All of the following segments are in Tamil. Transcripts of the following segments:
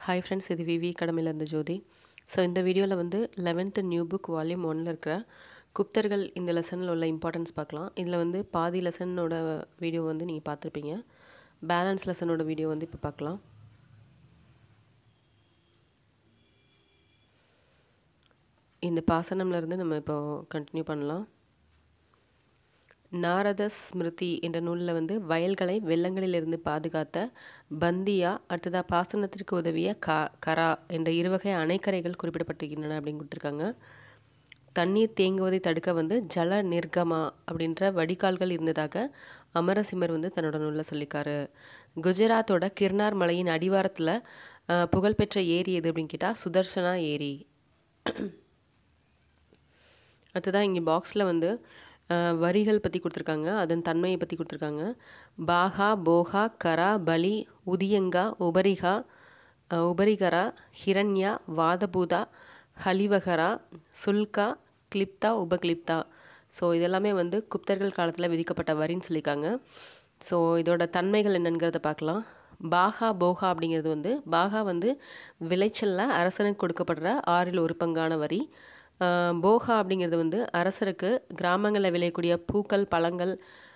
ஹாய் ஃப்ரெண்ட்ஸ் இது விவி கடமையிலேருந்து ஜோதி ஸோ இந்த வீடியோவில் வந்து லெவன்த்து நியூ புக் வால்யூம் ஒன்னில் இருக்கிற குப்தர்கள் இந்த லெசனில் உள்ள இம்பார்ட்டன்ஸ் பார்க்கலாம் இதில் வந்து பாதி லெசனோட வீடியோ வந்து நீங்கள் பார்த்துருப்பீங்க பேலன்ஸ் லெசனோட வீடியோ வந்து இப்போ பார்க்கலாம் இந்த பாசனம்ல இருந்து நம்ம இப்போ கண்டினியூ பண்ணலாம் நாரத ஸ்மிருதி என்ற நூலில் வந்து வயல்களை வெள்ளங்களிலிருந்து பாதுகாத்த பந்தியா அடுத்ததாக பாசனத்திற்கு உதவிய கா கரா என்ற இருவகை அணைக்கரைகள் குறிப்பிடப்பட்டிருக்கின்றன அப்படின்னு கொடுத்துருக்காங்க தண்ணீர் தேங்குவதை தடுக்க வந்து ஜல நிர்கமா அப்படின்ற வடிகால்கள் இருந்ததாக அமரசிம்மர் வந்து தன்னோட நூலில் சொல்லியிருக்காரு குஜராத்தோட கிர்னார் மலையின் அடிவாரத்தில் புகழ்பெற்ற ஏரி எது அப்படின்னு கேட்டால் சுதர்சனா ஏரி அடுத்ததாக இங்கே பாக்ஸில் வந்து வரிகள் பற்றி கொடுத்துருக்காங்க அதன் தன்மையை பற்றி கொடுத்துருக்காங்க பாகா போகா கரா பலி உதியங்கா உபரிகா உபரிகரா ஹிரண்யா வாதபூதா ஹலிவகரா சுல்கா கிளிப்தா உபகிளிப்தா ஸோ இதெல்லாமே வந்து குப்தர்கள் காலத்தில் விதிக்கப்பட்ட வரின்னு சொல்லியிருக்காங்க ஸோ இதோட தன்மைகள் என்னங்கிறத பார்க்கலாம் பாகா போகா அப்படிங்கிறது வந்து பாகா வந்து விளைச்சலில் அரசனுக்கு கொடுக்கப்படுற ஆறில் ஒரு பங்கான வரி போகா அப்படிங்கிறது வந்து அரசருக்கு கிராமங்களில் விளையக்கூடிய பூக்கள் பழங்கள்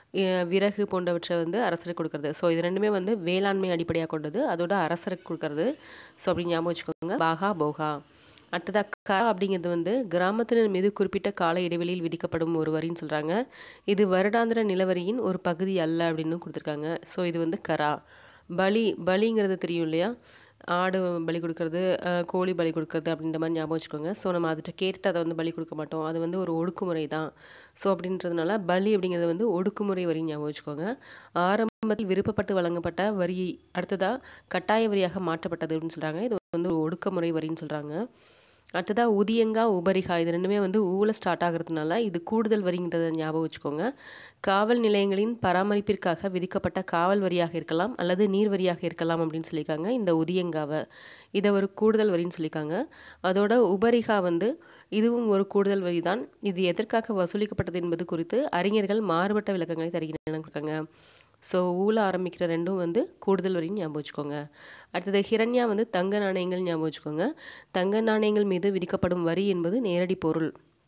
விறகு போன்றவற்றை வந்து அரசருக்கு கொடுக்கறது ஸோ இது ரெண்டுமே வந்து வேளாண்மை அடிப்படையாக கொண்டது அதோட அரசருக்கு கொடுக்கறது ஸோ அப்படி ஞாபகம் வச்சுக்கோங்க பாகா போகா அடுத்ததாக கா அப்படிங்கிறது வந்து கிராமத்தினர் மீது குறிப்பிட்ட கால இடைவெளியில் விதிக்கப்படும் ஒரு வரின்னு சொல்கிறாங்க இது வருடாந்திர நிலவரியின் ஒரு பகுதி அல்ல அப்படின்னு கொடுத்துருக்காங்க ஸோ இது வந்து கரா பலி பலிங்கிறது தெரியும் இல்லையா ஆடு பலி கொடுக்கறது கோழி பலி கொடுக்கறது அப்படின்ற மாதிரி ஞாபகம் வச்சுக்கோங்க ஸோ நம்ம அதுகிட்ட கேட்டுட்டு அதை வந்து பலி கொடுக்க மாட்டோம் அது வந்து ஒரு ஒடுக்குமுறை தான் ஸோ அப்படின்றதுனால பலி அப்படிங்கிறது வந்து ஒடுக்குமுறை வரி ஞாபகம் வச்சுக்கோங்க ஆரம்பத்தில் விருப்பப்பட்டு வழங்கப்பட்ட வரி அடுத்ததாக கட்டாய வரியாக மாற்றப்பட்டது அப்படின்னு சொல்கிறாங்க இது வந்து ஒரு ஒடுக்குமுறை வரின்னு சொல்கிறாங்க அடுத்ததாக உதியங்கா உபரிகா இது ரெண்டுமே வந்து ஊழல் ஸ்டார்ட் ஆகிறதுனால இது கூடுதல் வரிங்கிறத ஞாபகம் வச்சுக்கோங்க காவல் நிலையங்களின் பராமரிப்பிற்காக விதிக்கப்பட்ட காவல் வரியாக இருக்கலாம் அல்லது நீர் வரியாக இருக்கலாம் அப்படின்னு சொல்லியிருக்காங்க இந்த உதியங்காவை இதை ஒரு கூடுதல் வரின்னு சொல்லியிருக்காங்க அதோட உபரிகா வந்து இதுவும் ஒரு கூடுதல் வரி தான் இது எதற்காக வசூலிக்கப்பட்டது என்பது குறித்து அறிஞர்கள் மாறுபட்ட விளக்கங்களை தருகின்றன ஸோ ஊழ ஆரம்பிக்கிற ரெண்டும் வந்து கூடுதல் வரின்னு ஞாபகம் வச்சுக்கோங்க அடுத்தது ஹிரண்யா வந்து தங்க நாணயங்கள் ஞாபகம் வச்சுக்கோங்க தங்க நாணயங்கள் மீது விதிக்கப்படும் வரி என்பது நேரடி பொருள்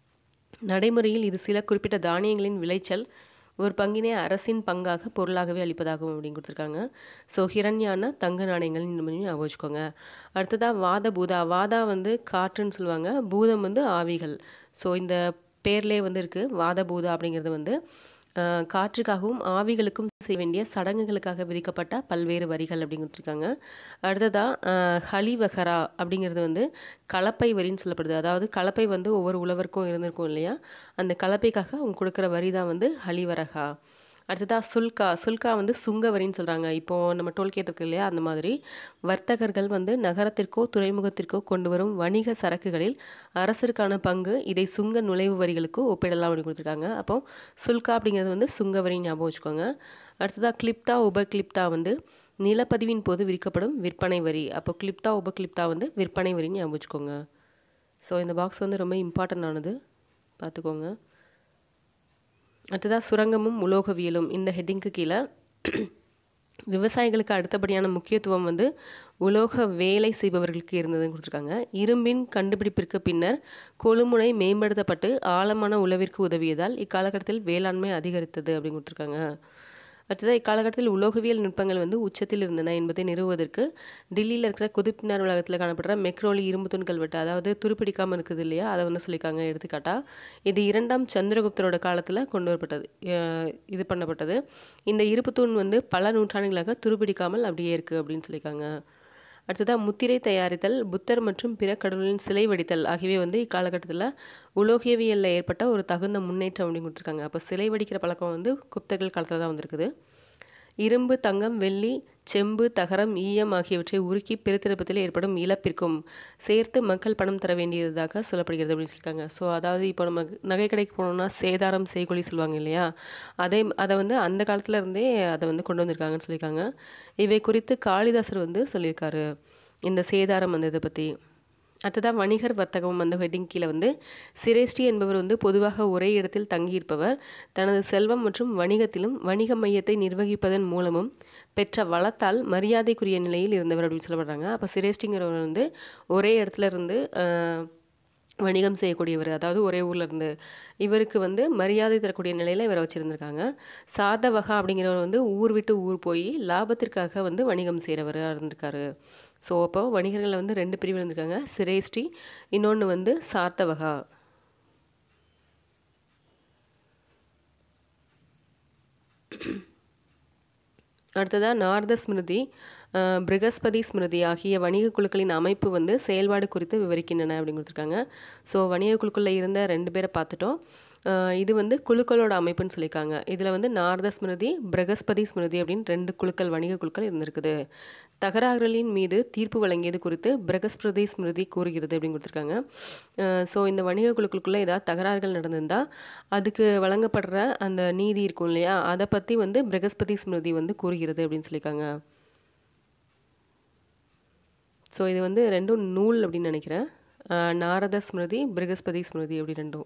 நடைமுறையில் இது சில குறிப்பிட்ட தானியங்களின் விளைச்சல் ஒரு பங்கினை அரசின் பங்காக பொருளாகவே அளிப்பதாகும் அப்படின்னு கொடுத்துருக்காங்க ஸோ ஹிரண்யான தங்க நாணயங்கள் இந்த மாதிரி ஞாபகம் வச்சுக்கோங்க அடுத்ததாக வாத பூதா வாதா வந்து காற்றுன்னு சொல்லுவாங்க பூதம் வந்து ஆவிகள் ஸோ இந்த பேர்லேயே வந்து இருக்குது வாத பூதா அப்படிங்கிறது வந்து காற்றுக்காகவும் ஆவிகளுக்கும் செய்ய வேண்டிய சடங்குகளுக்காக விதிக்கப்பட்ட பல்வேறு வரிகள் அப்படின்னு கொடுத்துருக்காங்க அடுத்ததாக ஹலிவஹரா அப்படிங்கிறது வந்து கலப்பை வரின்னு சொல்லப்படுது அதாவது கலப்பை வந்து ஒவ்வொரு உழவருக்கும் இருந்திருக்கும் இல்லையா அந்த கலப்பைக்காக அவங்க கொடுக்குற வரி தான் வந்து ஹலிவரகா அடுத்ததாக சுல்கா சுல்கா வந்து சுங்க வரின்னு சொல்கிறாங்க இப்போது நம்ம டோல்கேட் இருக்கு இல்லையா அந்த மாதிரி வர்த்தகர்கள் வந்து நகரத்திற்கோ துறைமுகத்திற்கோ கொண்டு வரும் வணிக சரக்குகளில் அரசருக்கான பங்கு இதை சுங்க நுழைவு வரிகளுக்கு ஒப்பிடலாம் அப்படின்னு கொடுத்துருக்காங்க அப்போ சுல்கா அப்படிங்கிறது வந்து சுங்க வரி ஞாபகம் வச்சுக்கோங்க அடுத்ததாக கிளிப்தா உப கிளிப்தா வந்து நிலப்பதிவின் போது விற்கப்படும் விற்பனை வரி அப்போ கிளிப்தா உப கிளிப்தா வந்து விற்பனை வரின்னு ஞாபகம் வச்சுக்கோங்க ஸோ இந்த பாக்ஸ் வந்து ரொம்ப இம்பார்ட்டൻ്ட் ஆனது பார்த்துக்கோங்க அடுத்ததாக சுரங்கமும் உலோகவியலும் இந்த ஹெட்டிங்க்கு கீழே விவசாயிகளுக்கு அடுத்தபடியான முக்கியத்துவம் வந்து உலோக வேலை செய்பவர்களுக்கு இருந்ததுன்னு கொடுத்துருக்காங்க இரும்பின் கண்டுபிடிப்பிற்கு பின்னர் கொழுமுனை மேம்படுத்தப்பட்டு ஆழமான உழவிற்கு உதவியதால் இக்காலகட்டத்தில் வேளாண்மை அதிகரித்தது அப்படின்னு கொடுத்துருக்காங்க அடுத்ததாக இக்காலகட்டத்தில் உலோகவியல் நுட்பங்கள் வந்து உச்சத்தில் இருந்தன என்பதை நிறுவுவதற்கு டெல்லியில் இருக்கிற குதுப்பினார் உலகத்தில் காணப்படுற மெக்ரோலி இரும்பு தூண் கல்வெட்டு அதாவது துருப்பிடிக்காமல் இருக்குது இல்லையா அதை வந்து சொல்லியிருக்காங்க எடுத்துக்காட்டா இது இரண்டாம் சந்திரகுப்தரோட காலத்தில் கொண்டு வரப்பட்டது இது பண்ணப்பட்டது இந்த இருப்பு தூண் வந்து பல நூற்றாண்டுகளாக துருப்பிடிக்காமல் அப்படியே இருக்குது அப்படின்னு சொல்லியிருக்காங்க அடுத்ததாக முத்திரை தயாரித்தல் புத்தர் மற்றும் பிற கடவுளின் சிலை வடித்தல் ஆகியவை வந்து இக்காலகட்டத்தில் உலோகியவியலில் ஏற்பட்ட ஒரு தகுந்த முன்னேற்றம் அப்படின்னு கொடுத்துருக்காங்க அப்போ சிலை வடிக்கிற பழக்கம் வந்து குப்தர்கள் காலத்தில் தான் வந்திருக்குது இரும்பு தங்கம் வெள்ளி செம்பு தகரம் ஈயம் ஆகியவற்றை உருக்கி பிரித்தெடுப்பதில் ஏற்படும் இழப்பிற்கும் சேர்த்து மக்கள் பணம் தர வேண்டியதாக சொல்லப்படுகிறது அப்படின்னு சொல்லியிருக்காங்க ஸோ அதாவது இப்போ நம்ம நகை கடைக்கு போனோம்னா சேதாரம் செய்கொலி சொல்லுவாங்க இல்லையா அதே அதை வந்து அந்த காலத்தில் இருந்தே அதை வந்து கொண்டு வந்திருக்காங்கன்னு சொல்லியிருக்காங்க இவை குறித்து காளிதாசர் வந்து சொல்லியிருக்காரு இந்த சேதாரம் அந்த இதை பற்றி அடுத்ததாக வணிகர் வர்த்தகம் அந்த ஹெட்டிங் கீழே வந்து சிரேஷ்டி என்பவர் வந்து பொதுவாக ஒரே இடத்தில் தங்கியிருப்பவர் தனது செல்வம் மற்றும் வணிகத்திலும் வணிக மையத்தை நிர்வகிப்பதன் மூலமும் பெற்ற வளத்தால் மரியாதைக்குரிய நிலையில் இருந்தவர் அப்படின்னு சொல்லப்படுறாங்க அப்போ சிரேஷ்டிங்கிறவர் வந்து ஒரே இடத்துல இருந்து ஆஹ், வணிகம் செய்யக்கூடியவர் அதாவது ஒரே ஊரில் இருந்து இவருக்கு வந்து மரியாதை தரக்கூடிய நிலையில் இவரை வச்சுருந்துருக்காங்க சாதவகா அப்படிங்கிறவர் வந்து ஊர் விட்டு ஊர் போய் லாபத்திற்காக வந்து வணிகம் செய்கிறவராக இருந்திருக்காரு ஸோ அப்போ வணிகர்களில் வந்து ரெண்டு பிரிவு இருந்திருக்காங்க சிரேஷ்டி இன்னொன்று வந்து சார்த்தவகா அடுத்ததாக நாரத ஸ்மிருதி அஹ், பிருகஸ்பதி ஸ்மிருதி ஆகிய வணிக குழுக்களின் அமைப்பு வந்து செயல்பாடு குறித்து விவரிக்கின்றன அப்படின்னு கொடுத்துருக்காங்க ஸோ வணிக குழுக்களில் இருந்த ரெண்டு பேரை பார்த்துட்டோம் அஹ், இது வந்து குழுக்களோட அமைப்புன்னு சொல்லியிருக்காங்க இதில் வந்து நாரத ஸ்மிருதி பிரகஸ்பதி ஸ்மிருதி அப்படின்னு ரெண்டு குழுக்கள் வணிக குழுக்கள் இருந்திருக்குது தகராறுகளின் மீது தீர்ப்பு வழங்கியது குறித்து பிரகஸ்பதி ஸ்மிருதி கூறுகிறது அப்படின்னு கொடுத்துருக்காங்க ஸோ இந்த வணிக குழுக்களுக்குள்ளே ஏதாவது தகராறுகள் நடந்திருந்தால் அதுக்கு வழங்கப்படுற அந்த நீதி இருக்கும் இல்லையா அதை பற்றி வந்து பிரகஸ்பதி ஸ்மிருதி வந்து கூறுகிறது அப்படின்னு சொல்லியிருக்காங்க ஸோ இது வந்து ரெண்டும் நூல் அப்படின்னு நினைக்கிறேன் அஹ் நாரத ஸ்மிருதி பிருகஸ்பதி ஸ்மிருதி அப்படி ரெண்டும்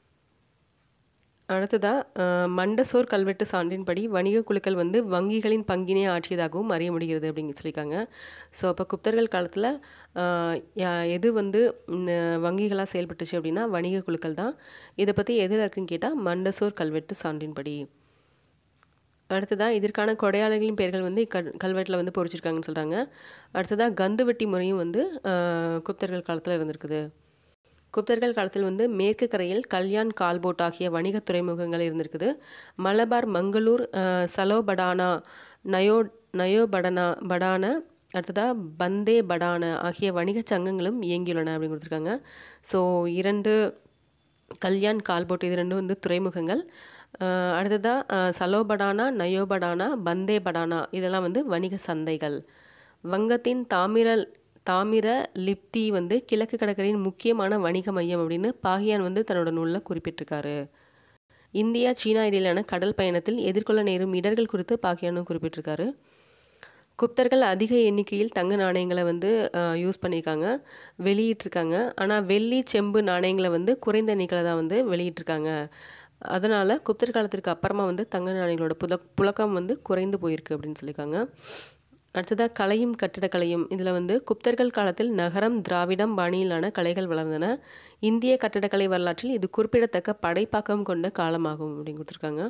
அடுத்ததாக மண்டசோர் கல்வெட்டு சான்றின்படி வணிக குழுக்கள் வந்து வங்கிகளின் பங்கினை ஆற்றியதாகவும் அறிய முடிகிறது அப்படின்னு சொல்லியிருக்காங்க ஸோ அப்போ குப்தர்கள் காலத்தில் எது வந்து வங்கிகளாக செயல்பட்டுச்சு அப்படின்னா வணிக குழுக்கள் தான் இதை பற்றி எதில் இருக்குன்னு கேட்டால் மண்டசோர் கல்வெட்டு சான்றின்படி அடுத்ததாக இதற்கான கொடையாளர்களின் பெயர்கள் வந்து கல் கல்வெட்டில் வந்து பொறிச்சிருக்காங்கன்னு சொல்கிறாங்க அடுத்ததாக கந்து வெட்டி முறையும் வந்து ஆஹ், குப்தர்கள் காலத்தில் இருந்திருக்குது குப்தர்கள் காலத்தில் வந்து மேற்கு கரையில் கல்யாண் கால்போட் ஆகிய வணிக துறைமுகங்கள் இருந்திருக்குது மலபார் மங்களூர் ஆஹ், சலோபடானா நயோ நயோபடனா படான அடுத்ததாக பந்தே படான ஆகிய வணிகச் சங்கங்களும் இயங்கியுள்ளன அப்படின்னு கொடுத்துருக்காங்க ஸோ இரண்டு கல்யாண் கால்போட் இது ரெண்டும் வந்து துறைமுகங்கள் அஹ் அடுத்ததா அஹ் சலோபடானா நயோபடானா பந்தே படானா இதெல்லாம் வந்து வணிக சந்தைகள் வங்கத்தின் தாமிர தாமிர லிப்தி வந்து கிழக்கு கடற்கரையின் முக்கியமான வணிக மையம் அப்படின்னு பாகியான் வந்து தன்னோட நூலில் குறிப்பிட்டிருக்காரு இந்தியா சீனா இடையிலான கடல் பயணத்தில் எதிர்கொள்ள நேரும் இடர்கள் குறித்து பாகியானும் குறிப்பிட்டிருக்காரு குப்தர்கள் அதிக எண்ணிக்கையில் தங்க நாணயங்களை வந்து யூஸ் பண்ணியிருக்காங்க வெளியிட்டிருக்காங்க ஆனால் வெள்ளி செம்பு நாணயங்களை வந்து குறைந்த எண்ணிக்கையில் தான் வந்து வெளியிட்டிருக்காங்க அதனால் குப்தர் காலத்திற்கு அப்புறமா வந்து தங்க நாணயங்களோட புத புழக்கம் வந்து குறைந்து போயிருக்கு அப்படின்னு சொல்லியிருக்காங்க அடுத்ததாக கலையும் கட்டிடக்கலையும் இதில் வந்து குப்தர்கள் காலத்தில் நகரம் திராவிடம் பாணியிலான கலைகள் வளர்ந்தன இந்திய கட்டடக்கலை வரலாற்றில் இது குறிப்பிடத்தக்க படைப்பாக்கம் கொண்ட காலமாகும் அப்படின்னு கொடுத்துருக்காங்க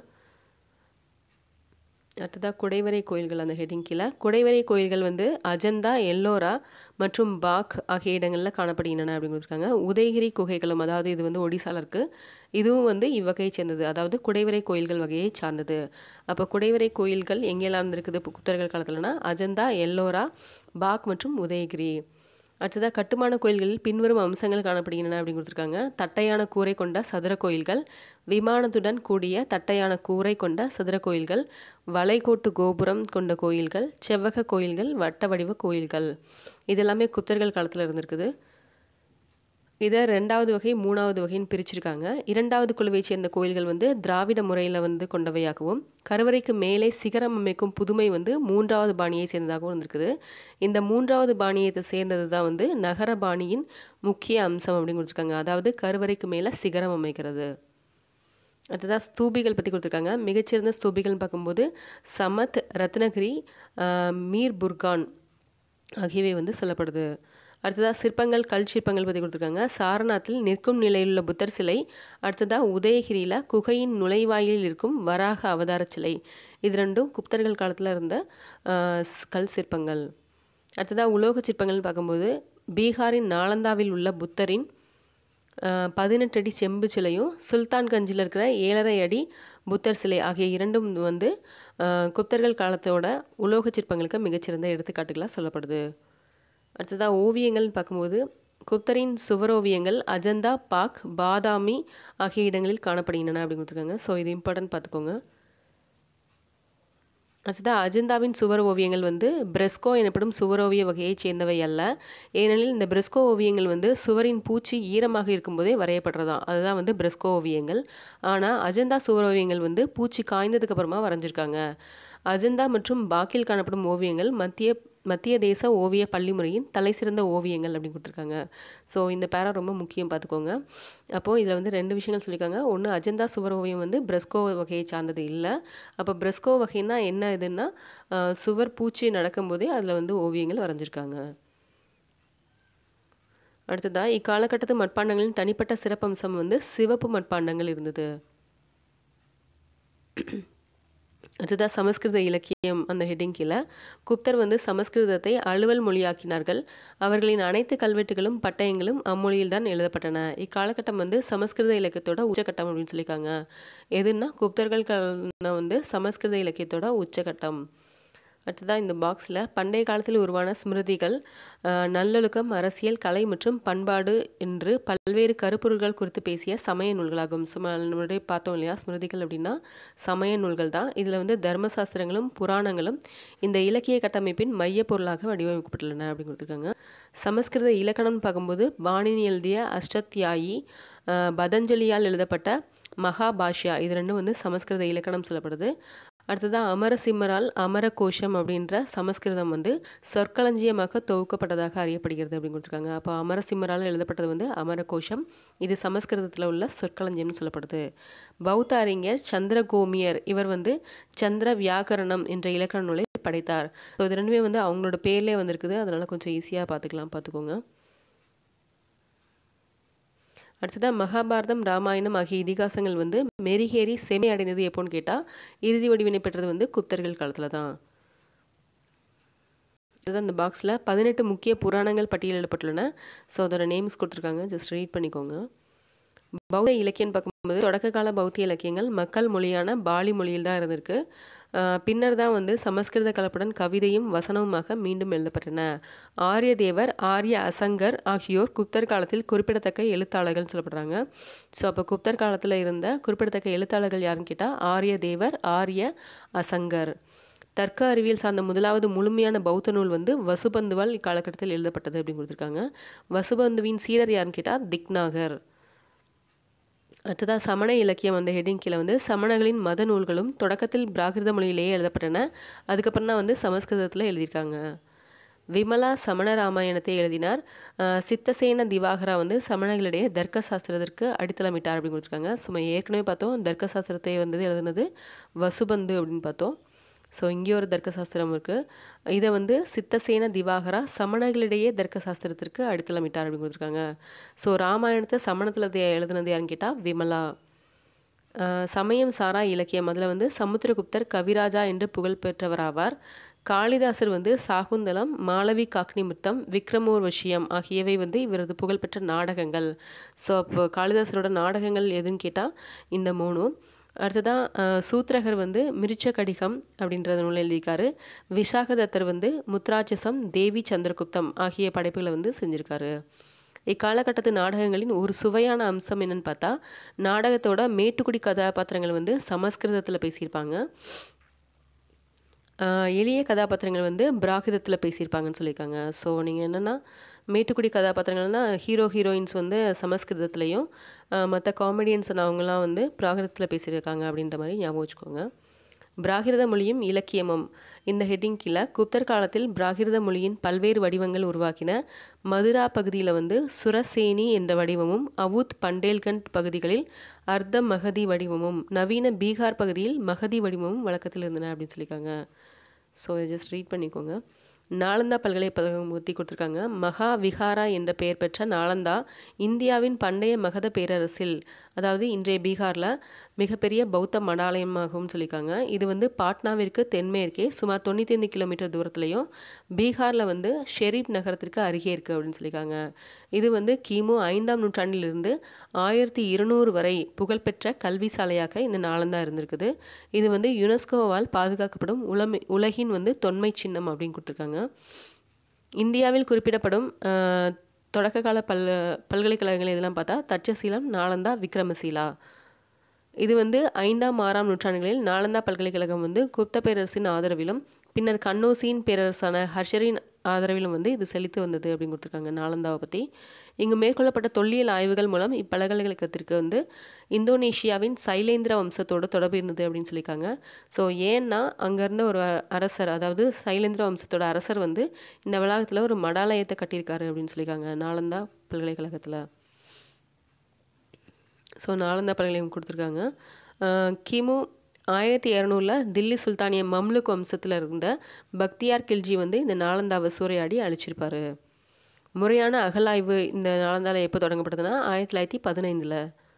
அடுத்ததாக குடைவரை கோயில்கள் அந்த ஹெட்டிங் கீழே குடைவரை கோயில்கள் வந்து அஜந்தா எல்லோரா மற்றும் பாக் ஆகிய இடங்களில் காணப்படுகின்றன அப்படின்னு கொடுத்துருக்காங்க உதயகிரி குகைகளும் அதாவது இது வந்து ஒடிசால இருக்குது இதுவும் வந்து இவ்வகையை சேர்ந்தது அதாவது குடைவரை கோயில்கள் வகையை சார்ந்தது அப்போ குடைவரை கோயில்கள் எங்கெல்லாம் இருந்திருக்குது புத்தர்கள் காலத்துலனா அஜந்தா எல்லோரா பாக் மற்றும் உதயகிரி அடுத்ததாக கட்டுமான கோயில்களில் பின்வரும் அம்சங்கள் காணப்படுகின்றன அப்படின்னு கொடுத்துருக்காங்க தட்டையான கூரை கொண்ட சதுர கோயில்கள் விமானத்துடன் கூடிய தட்டையான கூரை கொண்ட சதுர கோயில்கள் வளைகோட்டு கோபுரம் கொண்ட கோயில்கள் செவ்வக கோயில்கள் வட்ட வடிவ கோயில்கள் இது எல்லாமே குப்தர்கள் காலத்தில் இருந்திருக்குது இதை ரெண்டாவது வகை மூணாவது வகைன்னு பிரிச்சிருக்காங்க இரண்டாவது குழுவைச் சேர்ந்த கோயில்கள் வந்து திராவிட முறையில் வந்து கொண்டவையாகவும் கருவறைக்கு மேலே சிகரம் அமைக்கும் புதுமை வந்து மூன்றாவது பாணியை சேர்ந்ததாகவும் இருந்திருக்குது இந்த மூன்றாவது பாணியத்தை சேர்ந்தது தான் வந்து நகர பாணியின் முக்கிய அம்சம் அப்படின்னு கொடுத்துருக்காங்க அதாவது கருவறைக்கு மேலே சிகரம் அமைக்கிறது அடுத்ததாக ஸ்தூபிகள் பற்றி கொடுத்துருக்காங்க மிகச்சிறந்த ஸ்தூபிகள்னு பார்க்கும்போது சமத் ரத்னகிரி ஆஹ், மீர் புர்கான் ஆகியவை வந்து சொல்லப்படுது அடுத்ததாக சிற்பங்கள் கல் சிற்பங்கள் பற்றி கொடுத்துருக்காங்க சாரநாத்தில் நிற்கும் நிலையில் உள்ள புத்தர் சிலை அடுத்ததாக உதயகிரியில் குகையின் நுழைவாயிலில் இருக்கும் வராக அவதார சிலை இது ரெண்டும் குப்தர்கள் காலத்தில் இருந்த ஆஹ், ஸ்- கல் சிற்பங்கள் அடுத்ததாக உலோக சிற்பங்கள்னு பார்க்கும்போது பீகாரின் நாலந்தாவில் உள்ள புத்தரின் பதினெட்டு அடி செம்பு சிலையும் சுல்தான்கஞ்சில் இருக்கிற ஏழரை அடி புத்தர் சிலை ஆகிய இரண்டும் வந்து ஆஹ், குப்தர்கள் காலத்தோட உலோக சிற்பங்களுக்கு மிகச்சிறந்த எடுத்துக்காட்டுகளாக சொல்லப்படுது அடுத்ததாக ஓவியங்கள்னு பார்க்கும்போது குப்தரின் சுவரோவியங்கள் அஜந்தா பாக் பாதாமி ஆகிய இடங்களில் காணப்படுகின்றன அப்படின்னு கொடுத்துருக்காங்க ஸோ இது இம்பார்ட்டன்ட் பார்த்துக்கோங்க அடுத்ததாக அஜந்தாவின் சுவர் ஓவியங்கள் வந்து பிரெஸ்கோ எனப்படும் சுவரோவிய வகையைச் சேர்ந்தவை அல்ல ஏனெனில் இந்த பிரெஸ்கோ ஓவியங்கள் வந்து சுவரின் பூச்சி ஈரமாக இருக்கும்போதே வரையப்படுறதாம் அதுதான் வந்து பிரெஸ்கோ ஓவியங்கள் ஆனால் அஜந்தா சுவர் ஓவியங்கள் வந்து பூச்சி காய்ந்ததுக்கு அப்புறமா வரைஞ்சிருக்காங்க அஜந்தா மற்றும் பாக்கில் காணப்படும் ஓவியங்கள் மத்திய மத்திய தேச ஓவிய பள்ளி முறையின் தலைசிறந்த ஓவியங்கள் அப்படின்னு கொடுத்துருக்காங்க ஸோ இந்த பேரா ரொம்ப முக்கியம் பார்த்துக்கோங்க அப்போது இதில் வந்து ரெண்டு விஷயங்கள் சொல்லியிருக்காங்க ஒன்று அஜந்தா சுவர் ஓவியம் வந்து பிரெஸ்கோ வகையை சார்ந்தது இல்லை அப்போ பிரெஸ்கோ வகைன்னா என்ன இதுன்னா ஆஹ், சுவர் பூச்சி நடக்கும்போதே அதில் வந்து ஓவியங்கள் வரைஞ்சிருக்காங்க அடுத்ததா இக்காலகட்டத்து மட்பாண்டங்களின் தனிப்பட்ட சிறப்பம்சம் வந்து சிவப்பு மட்பாண்டங்கள் இருந்தது அடுத்ததா சமஸ்கிருத இலக்கியம் அந்த ஹெட்டிங் கீழே குப்தர் வந்து சமஸ்கிருதத்தை அலுவல் மொழியாக்கினார்கள் அவர்களின் அனைத்து கல்வெட்டுகளும் பட்டயங்களும் அம்மொழியில் தான் எழுதப்பட்டன இக்காலகட்டம் வந்து சமஸ்கிருத இலக்கியத்தோட உச்சகட்டம் அப்படின்னு சொல்லியிருக்காங்க எதுன்னா குப்தர்கள் காலம் வந்து சமஸ்கிருத இலக்கியத்தோட உச்சகட்டம் அடுத்ததாக இந்த பாக்ஸில் பண்டைய காலத்தில் உருவான ஸ்மிருதிகள் அஹ், நல்லொழுக்கம் அரசியல் கலை மற்றும் பண்பாடு என்று பல்வேறு கருப்பொருள்கள் குறித்து பேசிய சமய நூல்களாகும் சும்மா நம்மளுடைய பார்த்தோம் இல்லையா ஸ்மிருதிகள் அப்படின்னா சமய நூல்கள் தான் இதில் வந்து தர்மசாஸ்திரங்களும் புராணங்களும் இந்த இலக்கிய கட்டமைப்பின் மைய பொருளாக வடிவமைக்கப்பட்டுள்ளன அப்படின்னு கொடுத்துருக்காங்க சமஸ்கிருத இலக்கணம்னு பார்க்கும்போது பாணினி எழுதிய அஷ்டத்யாயி அஹ், பதஞ்சலியால் எழுதப்பட்ட மகாபாஷ்யா இது ரெண்டும் வந்து சமஸ்கிருத இலக்கணம் சொல்லப்படுது அடுத்ததாக அமரசிம்மரால் அமரகோஷம் அப்படின்ற சமஸ்கிருதம் வந்து சொற்களஞ்சியமாக தொகுக்கப்பட்டதாக அறியப்படுகிறது அப்படின்னு கொடுத்துருக்காங்க அப்போ அமரசிம்மரால் எழுதப்பட்டது வந்து அமரகோஷம் இது சமஸ்கிருதத்தில் உள்ள சொற்களஞ்சியம்னு சொல்லப்படுது பௌத்த அறிஞர் சந்திரகோமியர் இவர் வந்து சந்திர வியாக்கரணம் என்ற இலக்கண நூலை படைத்தார் ஸோ இது ரெண்டுமே வந்து அவங்களோட பேர்லேயே வந்திருக்குது அதனால கொஞ்சம் ஈஸியாக பார்த்துக்கலாம் பார்த்துக்கோங்க அடுத்ததாக மகாபாரதம் ராமாயணம் ஆகிய இதிகாசங்கள் வந்து மெருகேறி செமை அடைந்தது எப்போன்னு கேட்டால் இறுதி வடிவினை பெற்றது வந்து குப்தர்கள் காலத்தில் தான் இதுதான் இந்த பாக்ஸில் பதினெட்டு முக்கிய புராணங்கள் பட்டியலிடப்பட்டுள்ளன ஸோ அதோட நேம்ஸ் கொடுத்துருக்காங்க ஜஸ்ட் ரீட் பண்ணிக்கோங்க பௌத்த இலக்கியம் பார்க்கும்போது தொடக்க கால பௌத்த இலக்கியங்கள் மக்கள் மொழியான பாலி மொழியில் தான் இருந்திருக்கு ஆஹ் பின்னர் தான் வந்து சமஸ்கிருத கலப்புடன் கவிதையும் வசனமுமாக மீண்டும் எழுதப்பட்டன ஆரிய தேவர் ஆரிய அசங்கர் ஆகியோர் குப்தர் காலத்தில் குறிப்பிடத்தக்க எழுத்தாளர்கள்னு சொல்லப்படுறாங்க ஸோ அப்போ குப்தர் காலத்தில் இருந்த குறிப்பிடத்தக்க எழுத்தாளர்கள் யாருன்னு கேட்டால் ஆரிய தேவர் ஆரிய அசங்கர் தர்க்க அறிவியல் சார்ந்த முதலாவது முழுமையான பௌத்த நூல் வந்து வசுபந்துவால் இக்காலகட்டத்தில் எழுதப்பட்டது அப்படின்னு கொடுத்துருக்காங்க வசுபந்துவின் சீடர் யாருன்னு கேட்டால் திக்நாகர் அடுத்ததாக சமண இலக்கியம் அந்த ஹெட்டிங் கீழே வந்து சமணர்களின் மத நூல்களும் தொடக்கத்தில் பிராகிருத மொழியிலேயே எழுதப்பட்டன அதுக்கப்புறம் தான் வந்து சமஸ்கிருதத்தில் எழுதியிருக்காங்க விமலா சமண ராமாயணத்தை எழுதினார் அஹ் சித்தசேன திவாகரா வந்து சமணர்களிடையே தர்க்க சாஸ்திரத்திற்கு அடித்தளமிட்டார் அப்படின்னு கொடுத்துருக்காங்க சும்மா ஏற்கனவே பார்த்தோம் தர்க்க சாஸ்திரத்தை வந்து எழுதுனது வசுபந்து அப்படின்னு பார்த்தோம் ஸோ இங்கே ஒரு தர்க்க சாஸ்திரம் இருக்குது இதை வந்து சித்தசேன திவாகரா சமணர்களிடையே தர்க்க சாஸ்திரத்திற்கு அடித்தளமிட்டார் அப்படின்னு கொடுத்துருக்காங்க ஸோ ராமாயணத்தை சமணத்தில் எழுதுனது யாருன்னு கேட்டால் விமலா அஹ் சமயம் சாரா இலக்கியம் அதில் வந்து சமுத்திரகுப்தர் கவிராஜா என்று புகழ் பெற்றவராவார் காளிதாசர் வந்து சாகுந்தலம் மாளவி காக்னிமுத்தம் விக்ரமோர் விஷயம் ஆகியவை வந்து இவரது புகழ்பெற்ற நாடகங்கள் ஸோ அப்போ காளிதாசரோட நாடகங்கள் எதுன்னு கேட்டால் இந்த மூணும் அடுத்ததாக சூத்திரகர் வந்து மிருச்ச கடிகம் அப்படின்றத நூல் எழுதியிருக்காரு விசாகதத்தர் வந்து முத்ராட்சசம் தேவி சந்திரகுப்தம் ஆகிய படைப்புகளை வந்து செஞ்சுருக்காரு இக்காலகட்டத்து நாடகங்களின் ஒரு சுவையான அம்சம் என்னன்னு பார்த்தா நாடகத்தோட மேட்டுக்குடி கதாபாத்திரங்கள் வந்து சமஸ்கிருதத்தில் பேசியிருப்பாங்க ஆஹ் எளிய கதாபாத்திரங்கள் வந்து பிராகிதத்தில் பேசியிருப்பாங்கன்னு சொல்லியிருக்காங்க ஸோ நீங்கள் என்னென்னா மேட்டுக்குடி கதாபாத்திரங்கள்னா ஹீரோ ஹீரோயின்ஸ் வந்து சமஸ்கிருதத்துலேயும் மற்ற காமெடியன்ஸ் அவங்களாம் வந்து பிராகிருதத்தில் பேசியிருக்காங்க அப்படின்ற மாதிரி ஞாபகம் வச்சுக்கோங்க பிராகிருத மொழியும் இலக்கியமும் இந்த ஹெட்டிங் கீழே குப்தர் காலத்தில் பிராகிருத மொழியின் பல்வேறு வடிவங்கள் உருவாக்கின மதுரா பகுதியில் வந்து சுரசேனி என்ற வடிவமும் அவுத் பண்டேல்கண்ட் பகுதிகளில் அர்த்த மகதி வடிவமும் நவீன பீகார் பகுதியில் மகதி வடிவமும் வழக்கத்தில் இருந்தன அப்படின்னு சொல்லியிருக்காங்க ஸோ ஜஸ்ட் ரீட் பண்ணிக்கோங்க நாலந்தா பல்கலைக்கழகம் ஊற்றி கொடுத்துருக்காங்க மகா விஹாரா என்ற பெயர் பெற்ற நாலந்தா இந்தியாவின் பண்டைய மகத பேரரசில் அதாவது இன்றைய பீகாரில் மிகப்பெரிய பௌத்த மடாலயமாகவும் சொல்லியிருக்காங்க இது வந்து பாட்னாவிற்கு தென்மேற்கே சுமார் தொண்ணூற்றி ஐந்து கிலோமீட்டர் தூரத்துலையும் பீகாரில் வந்து ஷெரீப் நகரத்திற்கு அருகே இருக்குது அப்படின்னு சொல்லியிருக்காங்க இது வந்து கிமு ஐந்தாம் நூற்றாண்டிலிருந்து ஆயிரத்தி இருநூறு வரை புகழ்பெற்ற கல்வி சாலையாக இந்த நாளந்தா இருந்திருக்குது இது வந்து யுனெஸ்கோவால் பாதுகாக்கப்படும் உலமை உலகின் வந்து தொன்மை சின்னம் அப்படின்னு கொடுத்துருக்காங்க இந்தியாவில் குறிப்பிடப்படும் அஹ், தொடக்க கால பல் பல்கலைக்கழகங்கள் இதெல்லாம் பார்த்தா தட்சசீலம் நாலந்தா விக்ரமசீலா இது வந்து ஐந்தாம் ஆறாம் நூற்றாண்டுகளில் நாலந்தா பல்கலைக்கழகம் வந்து குப்த பேரரசின் ஆதரவிலும் பின்னர் கண்ணோசியின் பேரரசான ஹர்ஷரின் ஆதரவிலும் வந்து இது செழித்து வந்தது அப்படின்னு கொடுத்துருக்காங்க நாலந்தாவை பற்றி இங்கு மேற்கொள்ளப்பட்ட தொல்லியல் ஆய்வுகள் மூலம் இப்பல்கலைக்கழகத்திற்கு வந்து இந்தோனேஷியாவின் சைலேந்திர வம்சத்தோட தொடர்பு இருந்தது அப்படின்னு சொல்லியிருக்காங்க ஸோ ஏன்னா அங்கே இருந்த ஒரு அரசர் அதாவது சைலேந்திர வம்சத்தோட அரசர் வந்து இந்த வளாகத்தில் ஒரு மடாலயத்தை கட்டியிருக்காரு அப்படின்னு சொல்லியிருக்காங்க நாலந்தா பல்கலைக்கழகத்தில் ஸோ நாலந்தா பல்கலைக்கழகம் கொடுத்துருக்காங்க கிமு ஆயிரத்தி இரநூறில் தில்லி சுல்தானிய மம்லுக் வம்சத்தில் இருந்த பக்தியார் கில்ஜி வந்து இந்த நாலந்தாவை சூறையாடி அழிச்சிருப்பாரு முறையான அகலாய்வு இந்த நாலந்தாவில் எப்போ தொடங்கப்பட்டதுன்னா ஆயிரத்தி தொள்ளாயிரத்தி பதினைந்தில்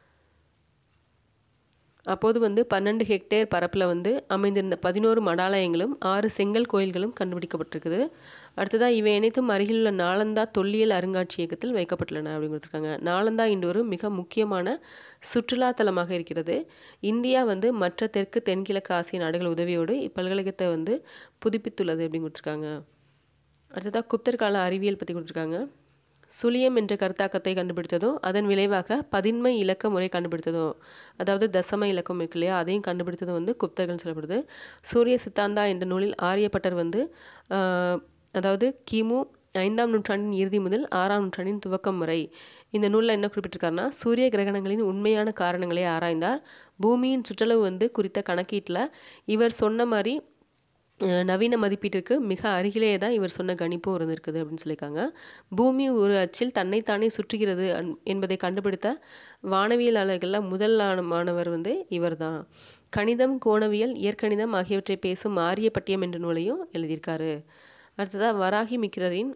அப்போது வந்து பன்னெண்டு ஹெக்டேர் பரப்பில் வந்து அமைந்திருந்த பதினோரு மடாலயங்களும் ஆறு செங்கல் கோயில்களும் கண்டுபிடிக்கப்பட்டிருக்குது அடுத்ததாக இவை அனைத்தும் அருகிலுள்ள நாலந்தா தொல்லியல் அருங்காட்சியகத்தில் வைக்கப்பட்டுள்ளன அப்படின்னு கொடுத்துருக்காங்க நாலந்தா இன்று ஒரு மிக முக்கியமான சுற்றுலா தலமாக இருக்கிறது இந்தியா வந்து மற்ற தெற்கு தென்கிழக்கு ஆசிய நாடுகள் உதவியோடு இப்பல்கலைக்கழகத்தை வந்து புதுப்பித்துள்ளது அப்படின்னு கொடுத்துருக்காங்க அடுத்ததாக குப்தர் கால அறிவியல் பற்றி கொடுத்துருக்காங்க சுழியம் என்ற கருத்தாக்கத்தை கண்டுபிடித்ததும் அதன் விளைவாக பதின்மை இலக்க முறை கண்டுபிடித்ததும் அதாவது தசம இலக்கம் இருக்கு இல்லையா அதையும் கண்டுபிடித்ததும் வந்து குப்தர்கள் சொல்லப்படுது சூரிய சித்தாந்தா என்ற நூலில் ஆரியப்பட்டர் வந்து அதாவது கிமு ஐந்தாம் நூற்றாண்டின் இறுதி முதல் ஆறாம் நூற்றாண்டின் துவக்கம் வரை இந்த நூலில் என்ன குறிப்பிட்டிருக்காருன்னா சூரிய கிரகணங்களின் உண்மையான காரணங்களை ஆராய்ந்தார் பூமியின் சுற்றளவு வந்து குறித்த கணக்கீட்டில் இவர் சொன்ன மாதிரி நவீன மதிப்பீட்டிற்கு மிக அருகிலேயே தான் இவர் சொன்ன கணிப்பும் இருந்திருக்குது அப்படின்னு சொல்லியிருக்காங்க பூமி ஒரு அச்சில் தன்னைத்தானே சுற்றுகிறது என்பதை கண்டுபிடித்த வானவியலாளர்களில் முதல் மாணவர் வந்து இவர் தான் கணிதம் கோணவியல் இயற்கணிதம் ஆகியவற்றை பேசும் ஆரிய பட்டியம் என்ற நூலையும் எழுதியிருக்காரு அடுத்ததாக வராகி மிக்ரரின்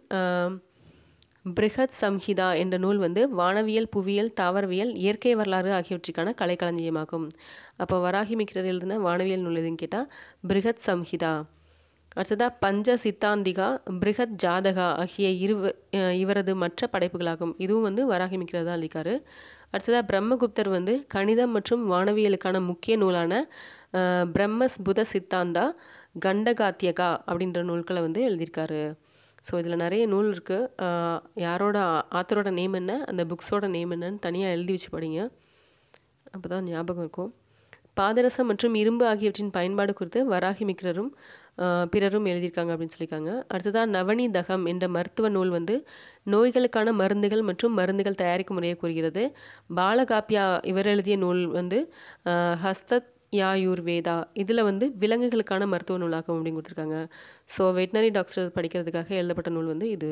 பிரிஹத் சம்ஹிதா என்ற நூல் வந்து வானவியல் புவியியல் தாவரவியல் இயற்கை வரலாறு ஆகியவற்றுக்கான கலைக்களஞ்சியமாகும் அப்போ வராகி மிக்ரர் எழுதின வானவியல் நூல் எதுன்னு கேட்டால் பிரிஹத் சம்ஹிதா அடுத்ததாக பஞ்ச சித்தாந்திகா பிரிஹத் ஜாதகா ஆகிய இருவ இவரது மற்ற படைப்புகளாகும் இதுவும் வந்து வராகி மிக்ரர் தான் எழுதிக்காரு அடுத்ததாக பிரம்மகுப்தர் வந்து கணிதம் மற்றும் வானவியலுக்கான முக்கிய நூலான பிரம்மஸ் புத சித்தாந்தா கண்டகாத்தியகா அப்படின்ற நூல்களை வந்து எழுதியிருக்காரு ஸோ இதில் நிறைய நூல் இருக்குது யாரோட ஆத்தரோட நேம் என்ன அந்த புக்ஸோட நேம் என்னன்னு தனியாக எழுதி வச்சு படிங்க அப்போ தான் ஞாபகம் இருக்கும் பாதரசம் மற்றும் இரும்பு ஆகியவற்றின் பயன்பாடு குறித்து வராகி மிக்ரரும் பிறரும் எழுதியிருக்காங்க அப்படின்னு சொல்லியிருக்காங்க அடுத்ததாக நவனி தகம் என்ற மருத்துவ நூல் வந்து நோய்களுக்கான மருந்துகள் மற்றும் மருந்துகள் தயாரிக்கும் முறையை கூறுகிறது பாலகாப்பியா இவர் எழுதிய நூல் வந்து ஹஸ்தத் யாயூர்வேதா இதில் வந்து விலங்குகளுக்கான மருத்துவ நூலாகும் அப்படின்னு கொடுத்துருக்காங்க ஸோ வெட்டினரி டாக்டர் படிக்கிறதுக்காக எழுதப்பட்ட நூல் வந்து இது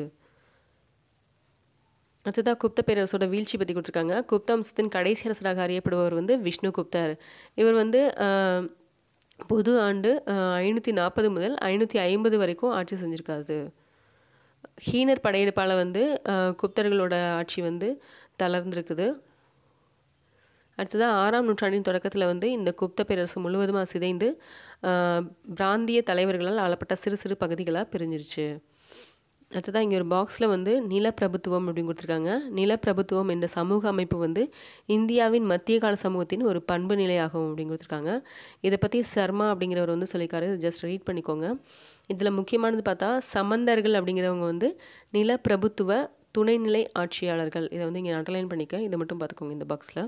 அடுத்ததாக குப்த பேரரசோட வீழ்ச்சி பற்றி கொடுத்துருக்காங்க குப்த வம்சத்தின் கடைசி அரசராக அறியப்படுபவர் வந்து விஷ்ணு குப்தர் இவர் வந்து பொது ஆண்டு ஐநூற்றி நாற்பது முதல் ஐநூற்றி ஐம்பது வரைக்கும் ஆட்சி செஞ்சுருக்காது ஹீனர் படையெடுப்பால் வந்து குப்தர்களோட ஆட்சி வந்து தளர்ந்திருக்குது அடுத்ததாக ஆறாம் நூற்றாண்டின் தொடக்கத்தில் வந்து இந்த குப்த பேரரசு முழுவதுமாக சிதைந்து பிராந்திய தலைவர்களால் ஆளப்பட்ட சிறு சிறு பகுதிகளாக பிரிஞ்சிருச்சு அடுத்ததாக இங்கே ஒரு பாக்ஸில் வந்து நிலப்பிரபுத்துவம் அப்படின்னு கொடுத்துருக்காங்க நிலப்பிரபுத்துவம் என்ற சமூக அமைப்பு வந்து இந்தியாவின் மத்திய கால சமூகத்தின் ஒரு பண்பு நிலையாகும் அப்படின்னு கொடுத்துருக்காங்க இதை பற்றி சர்மா அப்படிங்கிறவர் வந்து சொல்லியிருக்காரு ஜஸ்ட் ரீட் பண்ணிக்கோங்க இதில் முக்கியமானது பார்த்தா சமந்தர்கள் அப்படிங்கிறவங்க வந்து நிலப்பிரபுத்துவ துணைநிலை ஆட்சியாளர்கள் இதை வந்து இங்கே அண்டர்லைன் பண்ணிக்க இதை மட்டும் பார்த்துக்கோங்க இந்த பாக்ஸில்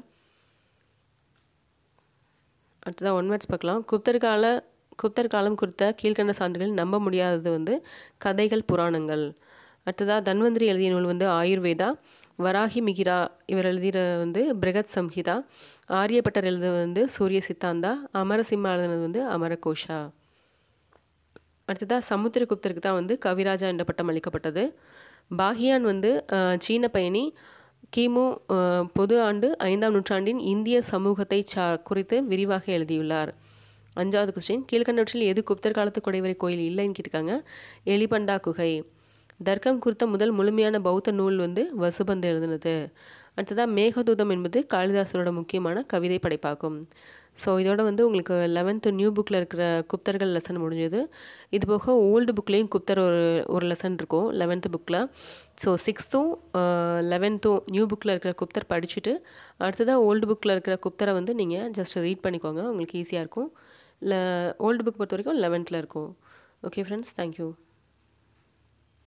அடுத்ததாக ஒன் வேர்ட்ஸ் பார்க்கலாம் குப்தர் கால குப்தர் காலம் குறித்த கீழ்கண்ட சான்றுகள் நம்ப முடியாதது வந்து கதைகள் புராணங்கள் அடுத்ததாக தன்வந்திரி எழுதிய நூல் வந்து ஆயுர்வேதா வராகி மிகிரா இவர் எழுதிய வந்து பிருகத் சம்ஹிதா ஆரியப்பட்டர் எழுதுவது வந்து சூரிய சித்தாந்தா அமரசிம்மா எழுதுனது வந்து அமரகோஷா அடுத்ததாக சமுத்திரகுப்தருக்கு தான் வந்து கவிராஜா என்ற பட்டம் அளிக்கப்பட்டது பாகியான் வந்து சீன பயணி கிமு பொது ஆண்டு ஐந்தாம் நூற்றாண்டின் இந்திய சமூகத்தை சா குறித்து விரிவாக எழுதியுள்ளார் அஞ்சாவது கொஸ்டின் கீழ்கண்டவற்றில் எது குப்தர் காலத்து குடைவரை கோயில் இல்லைன்னு கேட்டிருக்காங்க எலிபண்டா குகை தர்க்கம் குறித்த முதல் முழுமையான பௌத்த நூல் வந்து வசுபந்து எழுதுனது அடுத்ததாக மேகதூதம் என்பது காளிதாசரோட முக்கியமான கவிதை படைப்பாகும் ஸோ இதோட வந்து உங்களுக்கு லெவன்த்து நியூ புக்கில் இருக்கிற குப்தர்கள் லெசன் முடிஞ்சது இது போக ஓல்டு புக்லேயும் குப்தர் ஒரு ஒரு லெசன் இருக்கும் லெவன்த்து புக்கில் ஸோ சிக்ஸ்த்தும் லெவன்த்தும் நியூ புக்கில் இருக்கிற குப்தர் படிச்சுட்டு அடுத்ததாக ஓல்டு புக்கில் இருக்கிற குப்தரை வந்து நீங்கள் ஜஸ்ட் ரீட் பண்ணிக்கோங்க உங்களுக்கு ஈஸியாக இருக்கும் இல்லை ஓல்டு புக் பொறுத்த வரைக்கும் லெவன்த்தில் இருக்கும் ஓகே ஃப்ரெண்ட்ஸ் தேங்க்யூ